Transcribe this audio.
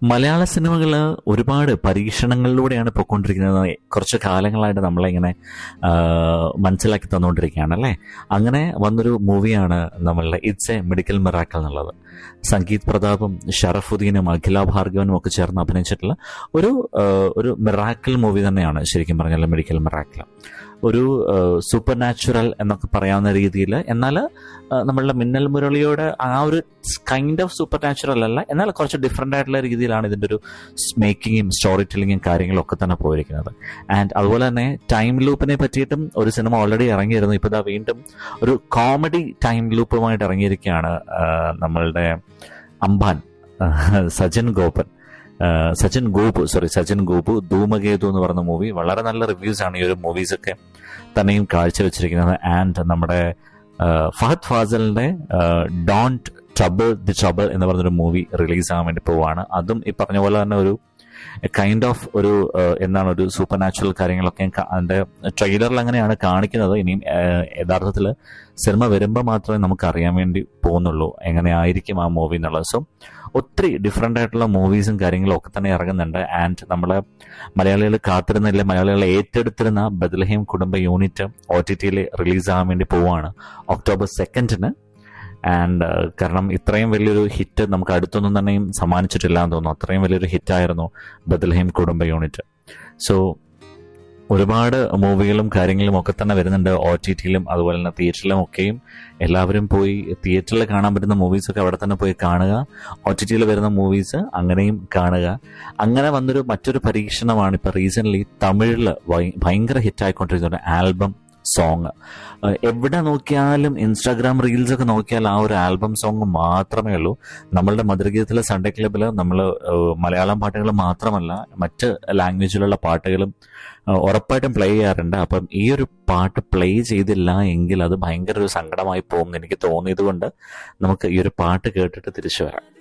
മലയാള സിനിമകൾ ഒരുപാട് പരീക്ഷണങ്ങളിലൂടെയാണ് പോയിക്കൊണ്ടിരിക്കുന്നത് കുറച്ച് കാലങ്ങളായിട്ട് നമ്മളെ ഇങ്ങനെ ആ, മനസ്സിലാക്കി തന്നുകൊണ്ടിരിക്കുകയാണ് അല്ലേ അങ്ങനെ വന്നൊരു മൂവിയാണ് നമ്മളുടെ ഇറ്റ്സ് എ മെഡിക്കൽ മിറാക്കൽ എന്നുള്ളത് സംഗീത് പ്രതാപും ഷറഫുദ്ദീനും അഖില ഭാർഗവനും ഒക്കെ ചേർന്ന് അഭിനയിച്ചിട്ടുള്ള ഒരു ആ, ഒരു മിറാക്കൽ മൂവി തന്നെയാണ് ശരിക്കും പറഞ്ഞാൽ മെഡിക്കൽ മിറാക്കൽ ഒരു സൂപ്പർ നാച്ചുറൽ എന്നൊക്കെ പറയാവുന്ന രീതിയിൽ എന്നാൽ നമ്മളുടെ മിന്നൽ മുരളിയോട് ആ ഒരു കൈൻഡ് ഓഫ് സൂപ്പർ നാച്ചുറൽ അല്ല എന്നാൽ കുറച്ച് ഡിഫറെൻ്റ് ആയിട്ടുള്ള രീതിയിലാണ് ഇതിൻ്റെ ഒരു മേക്കിങ്ങും സ്റ്റോറി ടെല്ലിങ്ങും കാര്യങ്ങളും ഒക്കെ തന്നെ പോയിരിക്കുന്നത് ആൻഡ് അതുപോലെ തന്നെ ടൈം ലൂപ്പിനെ പറ്റിയിട്ടും ഒരു സിനിമ ഓൾറെഡി ഇറങ്ങിയിരുന്നു ഇപ്പോൾ ഇതാ വീണ്ടും ഒരു കോമഡി ടൈം ലൂപ്പുമായിട്ട് ഇറങ്ങിയിരിക്കുകയാണ് ആ, നമ്മളുടെ അംബാൻ ആ, സജൻ ഗോപൻ ആ, സച്ചിൻ ഗോപു സോറി സച്ചിൻ ഗോപു ധൂമകേതു എന്ന് പറയുന്ന മൂവി വളരെ നല്ല റിവ്യൂസ് ആണ് ഈ ഒരു മൂവീസ് ഒക്കെ തന്നെയും കാഴ്ചവെച്ചിരിക്കുന്നത് ആൻഡ് നമ്മുടെ ആ, ഫഹദ് ഫാസലിന്റെ ഡോണ്ട് ട്രബിൾ ദി ട്രബിൾ എന്ന് പറഞ്ഞൊരു മൂവി റിലീസ് ആകാൻ വേണ്ടി പോവാണ് അതും ഈ പറഞ്ഞ പോലെ തന്നെ ഒരു കൈൻഡ് ഓഫ് ഒരു ആ, എന്താണ് ഒരു സൂപ്പർ നാച്ചുറൽ കാര്യങ്ങളൊക്കെ ക- അതിന്റെ ട്രെയിലറിൽ അങ്ങനെയാണ് കാണിക്കുന്നത് ഇനിയും ആ, യഥാർത്ഥത്തിൽ സിനിമ വരുമ്പോൾ മാത്രമേ നമുക്ക് അറിയാൻ വേണ്ടി പോകുന്നുള്ളൂ എങ്ങനെയായിരിക്കും ആ മൂവി എന്നുള്ളത് സോ ഒത്തിരി ഡിഫറെൻ്റ് ആയിട്ടുള്ള മൂവീസും കാര്യങ്ങളും ഒക്കെ തന്നെ ഇറങ്ങുന്നുണ്ട് ആൻഡ് നമ്മളെ മലയാളികൾ കാത്തിരുന്നില്ല മലയാളികൾ ഏറ്റെടുത്തിരുന്ന Bethlehem Kudumba unit O T ടിയിൽ റിലീസ് ആകാൻ വേണ്ടി പോവാണ് ഒക്ടോബർ സെക്കൻഡിന് ആൻഡ് കാരണം ഇത്രയും വലിയൊരു ഹിറ്റ് നമുക്ക് അടുത്തൊന്നും തന്നെയും സമ്മാനിച്ചിട്ടില്ല എന്ന് തോന്നുന്നു അത്രയും വലിയൊരു ഹിറ്റായിരുന്നു ബദലഹീം കുടുംബ യൂണിറ്റ് സോ ഒരുപാട് മൂവികളും കാര്യങ്ങളും ഒക്കെ തന്നെ വരുന്നുണ്ട് ഒ ടി ടിയിലും അതുപോലെ തന്നെ തിയേറ്ററിലും ഒക്കെയും എല്ലാവരും പോയി തിയേറ്ററിൽ കാണാൻ പറ്റുന്ന മൂവീസൊക്കെ അവിടെ തന്നെ പോയി കാണുക ഒ ടി ടിയിൽ വരുന്ന മൂവീസ് അങ്ങനെയും കാണുക അങ്ങനെ വന്നൊരു മറ്റൊരു പരീക്ഷണമാണ് ഇപ്പൊ റീസെന്റ് തമിഴിൽ ഭയങ്കര ഹിറ്റ് ആയിക്കൊണ്ടിരിക്കുന്ന ആൽബം സോങ് എവിടെ നോക്കിയാലും ഇൻസ്റ്റാഗ്രാം റീൽസ് ഒക്കെ നോക്കിയാൽ ആ ഒരു ആൽബം സോങ് മാത്രമേ ഉള്ളൂ നമ്മളുടെ മധുരഗീതത്തിലെ സൺഡേ ക്ലബിൽ നമ്മൾ മലയാളം പാട്ടുകൾ മാത്രമല്ല മറ്റ് ലാംഗ്വേജിലുള്ള പാട്ടുകളും ഏഹ്, ഉറപ്പായിട്ടും പ്ലേ ചെയ്യാറുണ്ട് അപ്പം ഈ ഒരു പാട്ട് പ്ലേ ചെയ്തില്ല എങ്കിൽ അത് ഭയങ്കര ഒരു സങ്കടമായി പോകും എന്ന് എനിക്ക് തോന്നിയത് കൊണ്ട് നമുക്ക് ഈ ഒരു പാട്ട് കേട്ടിട്ട് തിരിച്ചു വരാം